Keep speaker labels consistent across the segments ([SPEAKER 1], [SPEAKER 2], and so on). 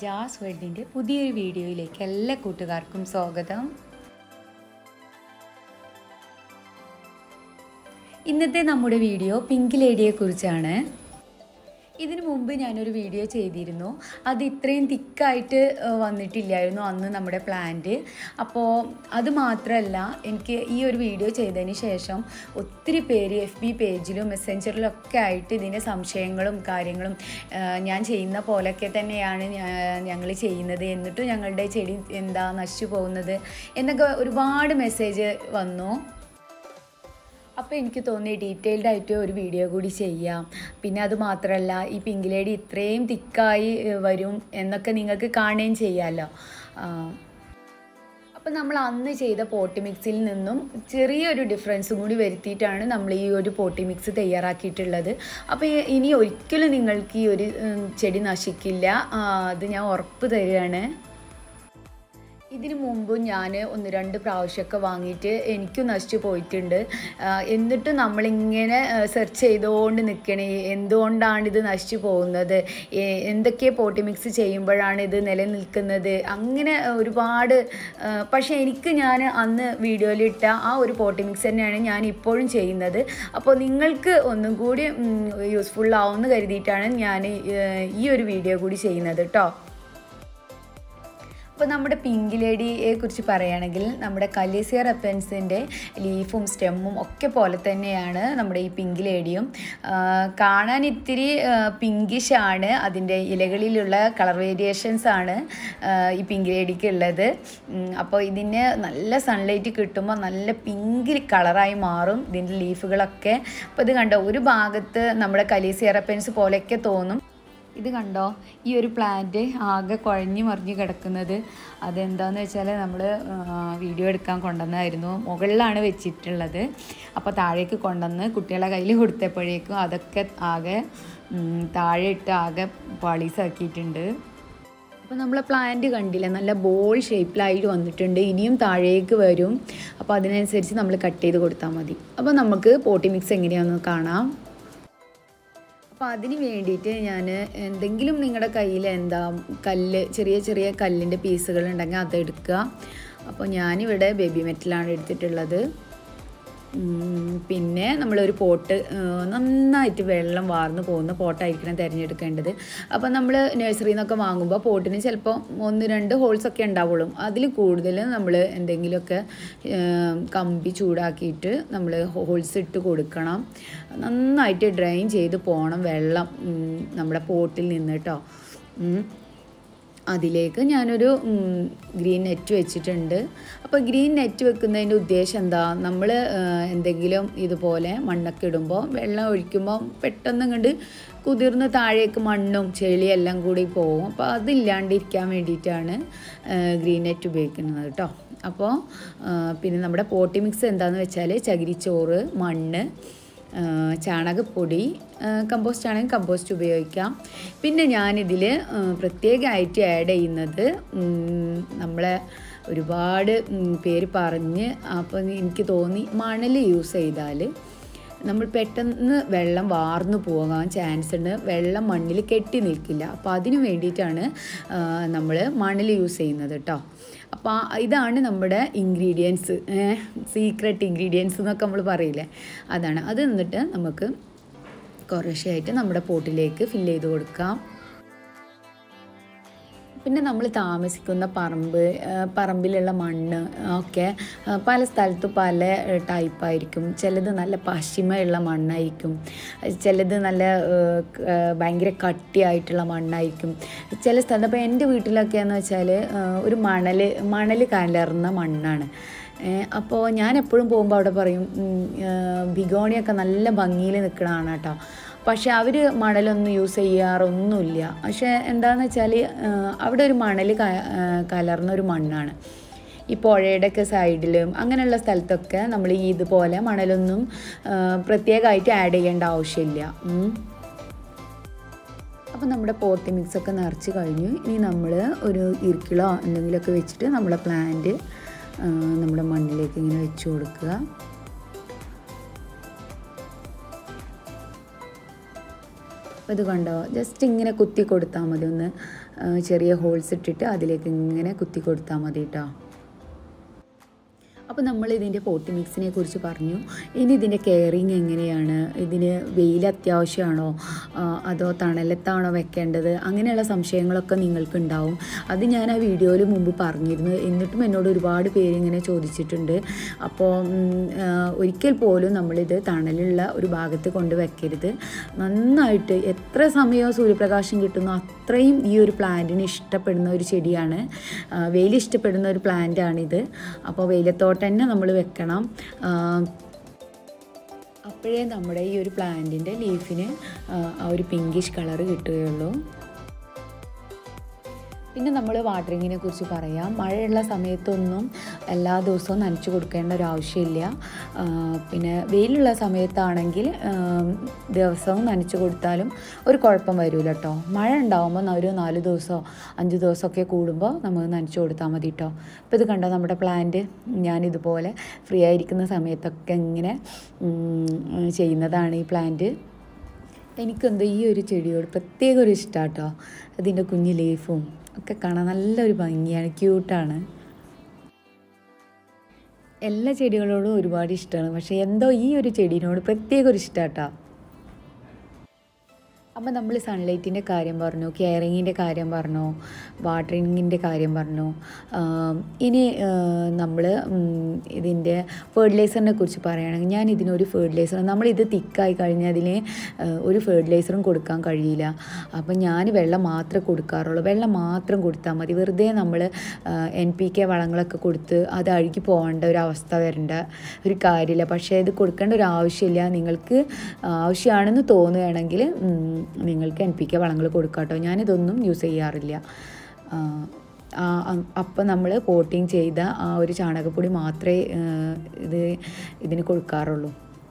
[SPEAKER 1] നജാസ് വേൾഡിൻ്റെ പുതിയൊരു വീഡിയോയിലേക്ക് എല്ലാ കൂട്ടുകാർക്കും സ്വാഗതം ഇന്നത്തെ നമ്മുടെ വീഡിയോ പിങ്ക് ലേഡിയെ കുറിച്ചാണ് ഇതിനു മുമ്പ് ഞാനൊരു വീഡിയോ ചെയ്തിരുന്നു അത് ഇത്രയും തിക്കായിട്ട് വന്നിട്ടില്ലായിരുന്നു അന്ന് നമ്മുടെ പ്ലാന്റ് അപ്പോൾ അത് മാത്രമല്ല എനിക്ക് ഈ ഒരു വീഡിയോ ചെയ്തതിന് ശേഷം ഒത്തിരി പേര് എഫ് ബി പേജിലും മെസ്സഞ്ചറിലും ഒക്കെ ആയിട്ട് ഇതിൻ്റെ സംശയങ്ങളും കാര്യങ്ങളും ആ, ഞാൻ ചെയ്യുന്ന പോലൊക്കെ തന്നെയാണ് ഞങ്ങൾ ചെയ്യുന്നത് എന്നിട്ടും ഞങ്ങളുടെ ചെടി എന്താ നശിച്ചു പോകുന്നത് എന്നൊക്കെ ഒരുപാട് മെസ്സേജ് വന്നു അപ്പോൾ എനിക്ക് തോന്നി ഡീറ്റെയിൽഡ് ആയിട്ട് ഒരു വീഡിയോ കൂടി ചെയ്യാം പിന്നെ അത് മാത്രമല്ല ഈ പിങ്ക് ലേഡി ഇത്രയും തിക്കായി ഏഹ്, വരും എന്നൊക്കെ നിങ്ങൾക്ക് കാണുകയും ചെയ്യാമല്ലോ അപ്പോൾ നമ്മൾ അന്ന് ചെയ്ത പോട്ടി മിക്സിൽ നിന്നും ചെറിയൊരു ഡിഫറൻസും കൂടി വരുത്തിയിട്ടാണ് നമ്മൾ ഈ ഒരു പോട്ടി മിക്സ് തയ്യാറാക്കിയിട്ടുള്ളത് അപ്പോൾ ഈ- ഇനി ഒരിക്കലും നിങ്ങൾക്ക് ഈ ഒരു ഉം, ചെടി നശിക്കില്ല ആ, അത് ഞാൻ ഉറപ്പ് തരികയാണ് ഇതിനു മുമ്പും ഞാൻ ഒന്ന് രണ്ട് പ്രാവശ്യമൊക്കെ വാങ്ങിയിട്ട് എനിക്കും നശിച്ചു പോയിട്ടുണ്ട് ആ, എന്നിട്ടും നമ്മളിങ്ങനെ സെർച്ച് ചെയ്തുകൊണ്ട് നിൽക്കണേ എന്തുകൊണ്ടാണ് ഇത് നശിച്ചു പോകുന്നത് എ- എന്തൊക്കെ പോട്ടി മിക്സ് ചെയ്യുമ്പോഴാണ് ഇത് നിലനിൽക്കുന്നത് അങ്ങനെ ഒരുപാട് ആ, പക്ഷേ എനിക്ക് ഞാൻ അന്ന് വീഡിയോയിലിട്ട ആ ഒരു പോട്ടി മിക്സ് തന്നെയാണ് ഞാൻ ഇപ്പോഴും ചെയ്യുന്നത് അപ്പോൾ നിങ്ങൾക്ക് ഒന്നും കൂടി യൂസ്ഫുൾ ആവുമെന്ന് കരുതിയിട്ടാണ് ഞാൻ ഈ ഒരു വീഡിയോ കൂടി ചെയ്യുന്നത് കേട്ടോ അപ്പോൾ നമ്മുടെ പിങ്ക് ലേഡിയെ കുറിച്ച് പറയുകയാണെങ്കിൽ നമ്മുടെ കലീസിയ റെപ്പൻസിൻ്റെ ലീഫും സ്റ്റെമ്മും ഒക്കെ പോലെ തന്നെയാണ് നമ്മുടെ ഈ പിങ്ക് ലേഡിയും ആ, കാണാൻ ഇത്തിരി പിങ്കിഷ് ആണ് അതിൻ്റെ ഇലകളിലുള്ള കളർ വേരിയേഷൻസ് ആണ് ആ, ഈ പിങ്ക് ലേഡിക്ക് ഉള്ളത് ഉം, അപ്പോൾ ഇതിന് നല്ല സൺലൈറ്റ് കിട്ടുമ്പോൾ നല്ല പിങ്ക് കളറായി മാറും ഇതിൻ്റെ ലീഫുകളൊക്കെ അപ്പോൾ ഇത് കണ്ടോ ഒരു ഭാഗത്ത് നമ്മുടെ കലീസിയ റെപ്പൻസ് പോലെയൊക്കെ തോന്നും ഇത് കണ്ടോ ഈ ഒരു പ്ലാന്റ് ആകെ കുഴഞ്ഞു മറിഞ്ഞ് കിടക്കുന്നത് അതെന്താന്ന് വെച്ചാൽ നമ്മൾ വീഡിയോ എടുക്കാൻ കൊണ്ടുവന്നായിരുന്നു മുകളിലാണ് വെച്ചിട്ടുള്ളത് അപ്പോൾ താഴേക്ക് കൊണ്ടുവന്ന് കുട്ടികളെ കയ്യിൽ കൊടുത്തപ്പോഴേക്കും അതൊക്കെ ആകെ ഉം, താഴെ ഇട്ട് ആകെ പാളീസാക്കിയിട്ടുണ്ട് അപ്പോൾ നമ്മൾ പ്ലാന്റ് കണ്ടില്ല നല്ല ബോൾ ഷേപ്പിലായിട്ട് വന്നിട്ടുണ്ട് ഇനിയും താഴേക്ക് വരും അപ്പോൾ അതിനനുസരിച്ച് നമ്മൾ കട്ട് ചെയ്ത് കൊടുത്താൽ മതി അപ്പോൾ നമുക്ക് പോട്ടി മിക്സ് എങ്ങനെയാണെന്ന് കാണാം അപ്പോൾ അതിന് വേണ്ടിയിട്ട് ഞാൻ എന്തെങ്കിലും നിങ്ങളുടെ കയ്യിൽ എന്താ കല്ല് ചെറിയ ചെറിയ കല്ലിൻ്റെ പീസുകൾ ഉണ്ടെങ്കിൽ അതെടുക്കുക അപ്പോൾ ഞാനിവിടെ ബേബി മെറ്റലാണ് എടുത്തിട്ടുള്ളത് ഉം, പിന്നെ നമ്മളൊരു പോട്ട് ആ, നന്നായിട്ട് വെള്ളം വാർന്നു പോകുന്ന പോട്ടായിരിക്കണം തിരഞ്ഞെടുക്കേണ്ടത് അപ്പോൾ നമ്മൾ നഴ്സറിയിൽ നിന്നൊക്കെ വാങ്ങുമ്പോൾ പോട്ടിന് ചിലപ്പോൾ ഒന്ന് രണ്ട് ഹോൾസ് ഒക്കെ ഉണ്ടാവുള്ളൂ അതിൽ കൂടുതൽ നമ്മൾ എന്തെങ്കിലുമൊക്കെ ആ, കമ്പി ചൂടാക്കിയിട്ട് നമ്മൾ ഹോൾസ് ഇട്ട് കൊടുക്കണം നന്നായിട്ട് ഡ്രെയിൻ ചെയ്ത് പോകണം വെള്ളം ഉം, നമ്മുടെ പോട്ടിൽ നിന്ന് കേട്ടോ ഉം. അതിലേക്ക് ഞാനൊരു ഉം, ഗ്രീൻ നെറ്റ് വെച്ചിട്ടുണ്ട് അപ്പോൾ ഗ്രീൻ നെറ്റ് വെക്കുന്നതിൻ്റെ ഉദ്ദേശം എന്താ നമ്മൾ എന്തെങ്കിലും ഇതുപോലെ മണ്ണൊക്കെ ഇടുമ്പോൾ വെള്ളം ഒഴിക്കുമ്പോൾ പെട്ടെന്ന് ഇങ്ങോട്ട് കുതിർന്ന് താഴേക്ക് മണ്ണും ചെളിയും എല്ലാം കൂടി പോകും അപ്പോൾ അതില്ലാണ്ടിരിക്കാൻ വേണ്ടിയിട്ടാണ് ഗ്രീൻ നെറ്റ് ഉപയോഗിക്കുന്നത് കേട്ടോ അപ്പോൾ ആ, പിന്നെ നമ്മുടെ പോട്ടി മിക്സ് എന്താണെന്ന് വെച്ചാൽ ചകിരിച്ചോറ് മണ്ണ് ആ, ചാണകപ്പൊടി കമ്പോസ്റ്റ് ആണെങ്കിൽ കമ്പോസ്റ്റ് ഉപയോഗിക്കാം പിന്നെ ഞാനിതിൽ പ്രത്യേകമായിട്ട് ആഡ് ചെയ്യുന്നത് ഉം, നമ്മളെ ഒരുപാട് ഉം, പേര് പറഞ്ഞ് അപ്പോൾ എനിക്ക് തോന്നി മണൽ യൂസ് ചെയ്താൽ നമ്മൾ പെട്ടെന്ന് വെള്ളം വാർന്നു പോകാൻ ചാൻസ് ഉണ്ട് വെള്ളം മണ്ണിൽ കെട്ടി നിൽക്കില്ല അപ്പോൾ അതിന് വേണ്ടിയിട്ടാണ് നമ്മൾ മണൽ യൂസ് ചെയ്യുന്നത് കേട്ടോ അപ്പോൾ ഇതാണ് നമ്മുടെ ഇൻഗ്രീഡിയൻസ് സീക്രട്ട് ഇൻഗ്രീഡിയൻസ് എന്നൊക്കെ നമ്മൾ പറയില്ലേ അതാണ് അത് എന്നിട്ട് നമുക്ക് കുറേശ്ശെയായിട്ട് നമ്മുടെ പോട്ടിലേക്ക് ഫില്ല് ചെയ്ത് കൊടുക്കാം പിന്നെ നമ്മൾ താമസിക്കുന്ന പറമ്പ് ആ, പറമ്പിലുള്ള മണ്ണ് ഒക്കെ ആ, പല സ്ഥലത്തും പല ടൈപ്പായിരിക്കും ചിലത് നല്ല പശിമയുള്ള മണ്ണായിരിക്കും ചിലത് നല്ല ആ, ക- ആ, ഭയങ്കര കട്ടിയായിട്ടുള്ള മണ്ണായിരിക്കും ചില സ്ഥലത്ത് അപ്പോൾ എൻ്റെ വീട്ടിലൊക്കെയെന്ന് വെച്ചാൽ ഒരു മണൽ മണൽ കലർന്ന മണ്ണാണ് അപ്പോൾ ഞാൻ എപ്പോഴും പോകുമ്പോൾ അവിടെ പറയും ഉം, ആ, ബിഗോണിയൊക്കെ നല്ല ഭംഗിയിൽ നിൽക്കണതാണ് കേട്ടോ പക്ഷെ അവർ മണലൊന്നും യൂസ് ചെയ്യാറൊന്നുമില്ല പക്ഷെ എന്താണെന്ന് വെച്ചാൽ അവിടെ ഒരു മണൽ കലർന്ന ഒരു മണ്ണാണ് ഈ പുഴയുടെയൊക്കെ സൈഡിലും അങ്ങനെയുള്ള സ്ഥലത്തൊക്കെ നമ്മൾ ഈ ഇതുപോലെ മണലൊന്നും ആ, പ്രത്യേകമായിട്ട് ആഡ് ചെയ്യേണ്ട ആവശ്യമില്ല ഉം. അപ്പോൾ നമ്മുടെ പോട്ടി മിക്സൊക്കെ നിറച്ച് കഴിഞ്ഞു ഇനി നമ്മൾ ഒരു ഇരിക്കിളോ എന്തെങ്കിലുമൊക്കെ വെച്ചിട്ട് നമ്മളെ പ്ലാന്റ് നമ്മുടെ മണ്ണിലേക്ക് ഇങ്ങനെ വെച്ച് കൊടുക്കുക അപ്പോൾ ഇത് കണ്ടോ ജസ്റ്റ് ഇങ്ങനെ കുത്തി കൊടുത്താൽ മതി ഒന്ന് ആ, ചെറിയ ഹോൾസ് ഇട്ടിട്ട് അതിലേക്ക് ഇങ്ങനെ കുത്തി കൊടുത്താൽ മതി കേട്ടോ അപ്പോൾ നമ്മൾ ഇതിൻ്റെ പോട്ടി മിക്സിനെ കുറിച്ച് പറഞ്ഞു ഇനി ഇതിൻ്റെ കെയറിങ് എങ്ങനെയാണ് ഇതിന് വെയിൽ അത്യാവശ്യമാണോ ആ, അതോ തണലത്താണോ വെക്കേണ്ടത് അങ്ങനെയുള്ള സംശയങ്ങളൊക്കെ നിങ്ങൾക്ക് ഉണ്ടാവും അത് ഞാൻ ആ വീഡിയോയിൽ മുമ്പ് പറഞ്ഞിരുന്നു എന്നിട്ടും എന്നോട് ഒരുപാട് പേര് ഇങ്ങനെ ചോദിച്ചിട്ടുണ്ട് അപ്പോൾ ഉം, ആ, ഒരിക്കൽ പോലും നമ്മളിത് തണലുള്ള ഒരു ഭാഗത്ത് കൊണ്ട് വെക്കരുത് നന്നായിട്ട് എത്ര സമയം സൂര്യപ്രകാശം കിട്ടുന്നു അത്രയും ഈ ഒരു പ്ലാന്റിന് ഇഷ്ടപ്പെടുന്ന ഒരു ചെടിയാണ് ആ, വെയിൽ ഇഷ്ടപ്പെടുന്ന ഒരു പ്ലാന്റാണിത് അപ്പോൾ വെയിലത്തോട്ട് തന്നെ നമ്മൾ വെക്കണം ആ, അപ്പോഴേ നമ്മുടെ ഈ ഒരു പ്ലാന്റിൻ്റെ ലീഫിന് ആ, ആ ഒരു പിങ്കിഷ് കളറ് കിട്ടുകയുള്ളൂ പിന്നെ നമ്മൾ വാട്ടറിങ്ങിനെ കുറിച്ച് പറയാം മഴയുള്ള സമയത്തൊന്നും എല്ലാ ദിവസവും നനച്ചു കൊടുക്കേണ്ട ഒരു ആവശ്യമില്ല ആ, പിന്നെ വെയിലുള്ള സമയത്താണെങ്കിൽ ആ, ദിവസവും നനച്ചു കൊടുത്താലും ഒരു കുഴപ്പം വരില്ല കേട്ടോ മഴ ഉണ്ടാകുമ്പോൾ ഒരു നാല് ദിവസമോ അഞ്ച് ദിവസമൊക്കെ കൂടുമ്പോൾ നമുക്ക് നനച്ചു കൊടുത്താൽ മതി കേട്ടോ അപ്പോൾ ഇത് കണ്ടോ നമ്മുടെ പ്ലാന്റ് ഞാനിതുപോലെ ഫ്രീ ആയിരിക്കുന്ന സമയത്തൊക്കെ ഇങ്ങനെ ഉം, ചെയ്യുന്നതാണ് ഈ പ്ലാന്റ് എനിക്കെന്തോ ഈ ഒരു ചെടിയോട് പ്രത്യേക ഒരു ഇഷ്ടമാണ് കേട്ടോ അതിൻ്റെ കുഞ്ഞു ലീഫും ഒക്കെ കാണാൻ നല്ലൊരു ഭംഗിയാണ് ക്യൂട്ടാണ് എല്ലാ ചെടികളോടും ഒരുപാട് ഇഷ്ടമാണ് പക്ഷേ എന്തോ ഈ ഒരു ചെടീനോട് പ്രത്യേക ഒരു ഇഷ്ടമാണ് കേട്ടോ അപ്പോൾ നമ്മൾ സൺലൈറ്റിൻ്റെ കാര്യം പറഞ്ഞു കെയറിങ്ങിൻ്റെ കാര്യം പറഞ്ഞു വാട്ടറിങ്ങിൻ്റെ കാര്യം പറഞ്ഞു ആം, ഇനി നമ്മൾ ഇതിൻ്റെ ഫെർട്ടിലൈസറിനെ കുറിച്ച് പറയുകയാണെങ്കിൽ ഞാൻ ഇതിനൊരു ഫെർട്ടിലൈസർ നമ്മളിത് തിക്കായി കഴിഞ്ഞാൽ അതിന് ആ, ഒരു ഫെർട്ടിലൈസറും കൊടുക്കാൻ കഴിയില്ല അപ്പം ഞാൻ വെള്ളം മാത്രമേ കൊടുക്കാറുള്ളൂ വെള്ളം മാത്രം കൊടുത്താൽ മതി വെറുതെ നമ്മൾ എൻ പി കെ വളങ്ങളൊക്കെ കൊടുത്ത് അത് അഴുകി പോകേണ്ട ഒരു അവസ്ഥ വരേണ്ട ഒരു കാര്യമില്ല പക്ഷേ ഇത് കൊടുക്കേണ്ട ഒരു ആവശ്യമില്ല നിങ്ങൾക്ക് ആവശ്യമാണെന്ന് തോന്നുകയാണെങ്കിൽ ഉം, നിങ്ങൾക്ക് എൻ പി കെ വളങ്ങൾ കൊടുക്കാം കേട്ടോ ഞാനിതൊന്നും യൂസ് ചെയ്യാറില്ല ആ, ആ, അ- അപ്പം നമ്മൾ പോട്ടിങ് ചെയ്ത ആ ഒരു ചാണകപ്പൊടി മാത്രമേ ആ, ഇത് ഇതിന് കൊടുക്കാറുള്ളൂ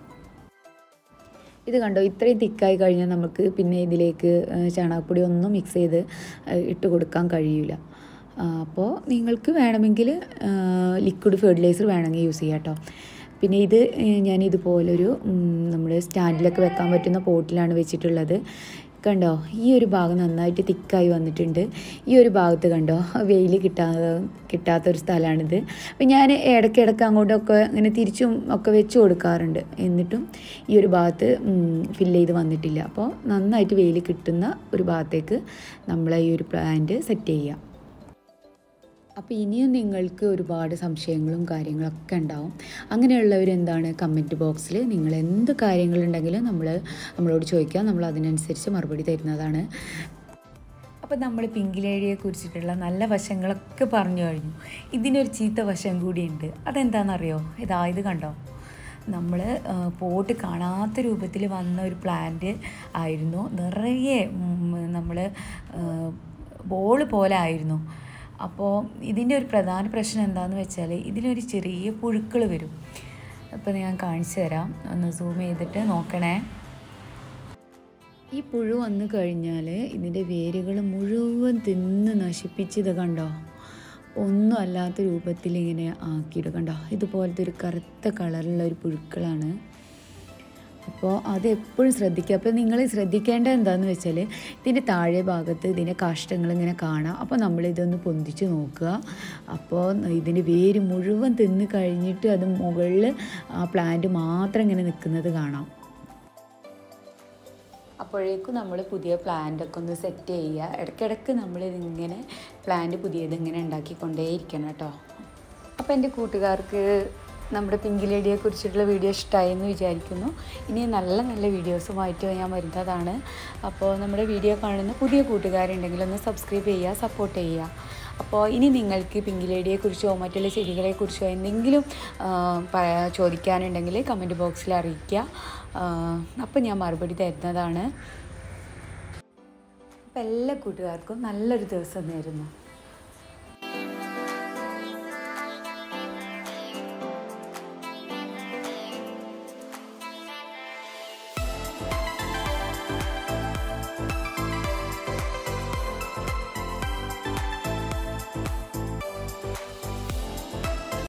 [SPEAKER 1] ഇത് കണ്ടോ ഇത്രയും തിക്കായി കഴിഞ്ഞാൽ നമുക്ക് പിന്നെ ഇതിലേക്ക് ആ, ചാണകപ്പൊടി ഒന്നും മിക്സ് ചെയ്ത് ആ, ഇട്ട് കൊടുക്കാൻ കഴിയില്ല അപ്പോൾ നിങ്ങൾക്ക് വേണമെങ്കിൽ ലിക്വിഡ് ഫെർട്ടിലൈസർ വേണമെങ്കിൽ യൂസ് ചെയ്യാം കേട്ടോ പിന്നെ ഇത് ഏഹ്, ഞാൻ ഇതുപോലൊരു നമ്മൾ സ്റ്റാൻഡിലൊക്കെ വെക്കാൻ പറ്റുന്ന പോട്ടിലാണ് വെച്ചിട്ടുള്ളത് കണ്ടോ ഈ ഒരു ഭാഗം നന്നായിട്ട് തിക്കായി വന്നിട്ടുണ്ട് ഈ ഒരു ഭാഗത്ത് കണ്ടോ വെയിൽ കിട്ടാ കിട്ടാത്തൊരു സ്ഥലമാണിത് അപ്പം ഞാൻ ഇടയ്ക്കിടയ്ക്ക് അങ്ങോട്ടൊക്കെ ഇങ്ങനെ തിരിച്ചും ഒക്കെ വെച്ച് കൊടുക്കാറുണ്ട് എന്നിട്ടും ഈ ഒരു ഭാഗത്ത് ഫില്ല് ചെയ്ത് വന്നിട്ടില്ല അപ്പോൾ നന്നായിട്ട് വെയിൽ കിട്ടുന്ന ഒരു ഭാഗത്തേക്ക് നമ്മൾ ഈ ഒരു പ്ലാന്റ് സെറ്റ് ചെയ്യാം അപ്പോൾ ഇനിയും നിങ്ങൾക്ക് ഒരുപാട് സംശയങ്ങളും കാര്യങ്ങളൊക്കെ ഉണ്ടാവും അങ്ങനെയുള്ളവർ എന്താണ് കമൻറ്റ് ബോക്സിൽ നിങ്ങൾ എന്ത് കാര്യങ്ങളുണ്ടെങ്കിലും നമ്മൾ നമ്മളോട് ചോദിക്കാം നമ്മൾ അതിനനുസരിച്ച് മറുപടി തരുന്നതാണ് അപ്പോൾ നമ്മൾ പിങ്കിലേഴിയെ കുറിച്ചിട്ടുള്ള നല്ല വശങ്ങളൊക്കെ പറഞ്ഞു കഴിഞ്ഞു ഇതിനൊരു ചീത്ത വശം കൂടിയുണ്ട് അതെന്താണെന്നറിയോ ഇതാ ഇത് കണ്ടോ നമ്മൾ പോട്ട് കാണാത്ത രൂപത്തിൽ വന്ന ഒരു പ്ലാന്റ് ആയിരുന്നു നിറയെ നമ്മൾ ബോള് പോലെ ആയിരുന്നു അപ്പോൾ ഇതിൻ്റെ ഒരു പ്രധാന പ്രശ്നം എന്താണെന്ന് വെച്ചാൽ ഇതിലൊരു ചെറിയ പുഴുക്കൾ വരും അപ്പോൾ ഞാൻ കാണിച്ചു തരാം ഒന്ന് സൂം ചെയ്തിട്ട് നോക്കണേ ഈ പുഴു വന്നു കഴിഞ്ഞാൽ ഇതിൻ്റെ വേരുകൾ മുഴുവൻ തിന്ന് നശിപ്പിച്ചത് കണ്ടോ ഒന്നും അല്ലാത്ത രൂപത്തിൽ ഇങ്ങനെ ആക്കിയിട്ട് കണ്ടോ ഇതുപോലത്തെ ഒരു കറുത്ത കളറുള്ള ഒരു പുഴുക്കളാണ് അപ്പോൾ അത് എപ്പോഴും ശ്രദ്ധിക്കുക അപ്പോൾ നിങ്ങൾ ശ്രദ്ധിക്കേണ്ടത് എന്താണെന്ന് വെച്ചാൽ ഇതിൻ്റെ താഴെ ഭാഗത്ത് ഇതിൻ്റെ കാഷ്ടങ്ങൾ ഇങ്ങനെ കാണാം അപ്പോൾ നമ്മൾ ഇതൊന്ന് പൊന്തിച്ച് നോക്കുക അപ്പോൾ ഇതിൻ്റെ വേര് മുഴുവൻ തിന്ന് കഴിഞ്ഞിട്ട് അത് മുകളിൽ ആ പ്ലാന്റ് മാത്രം ഇങ്ങനെ നിൽക്കുന്നത് കാണാം അപ്പോഴേക്കും നമ്മൾ പുതിയ പ്ലാന്റൊക്കെ ഒന്ന് സെറ്റ് ചെയ്യുക ഇടയ്ക്കിടയ്ക്ക് നമ്മൾ ഇതിങ്ങനെ പ്ലാന്റ് പുതിയത് ഇങ്ങനെ ഉണ്ടാക്കിക്കൊണ്ടേയിരിക്കണം കേട്ടോ അപ്പോൾ എൻ്റെ കൂട്ടുകാർക്ക് നമ്മുടെ പിങ്കി ലേഡിയെ കുറിച്ചിട്ടുള്ള വീഡിയോ ഇഷ്ടമായി എന്ന് വിചാരിക്കുന്നു ഇനി നല്ല നല്ല വീഡിയോസുമായിട്ട് ഞാൻ വരുന്നതാണ് അപ്പോൾ നമ്മുടെ വീഡിയോ കാണുന്ന പുതിയ കൂട്ടുകാരുണ്ടെങ്കിൽ ഒന്ന് സബ്സ്ക്രൈബ് ചെയ്യുക സപ്പോർട്ട് ചെയ്യുക അപ്പോൾ ഇനി നിങ്ങൾക്ക് പിങ്കി ലേഡിയെക്കുറിച്ചോ മറ്റുള്ള ചെടികളെക്കുറിച്ചോ എന്തെങ്കിലും ആ, പറയാ- ചോദിക്കാനുണ്ടെങ്കിൽ കമൻറ്റ് ബോക്സിൽ അറിയിക്കുക ആ, അപ്പോൾ ഞാൻ മറുപടി തരുന്നതാണ് അപ്പോൾ എല്ലാ കൂട്ടുകാർക്കും നല്ലൊരു ദിവസം നേരുന്നു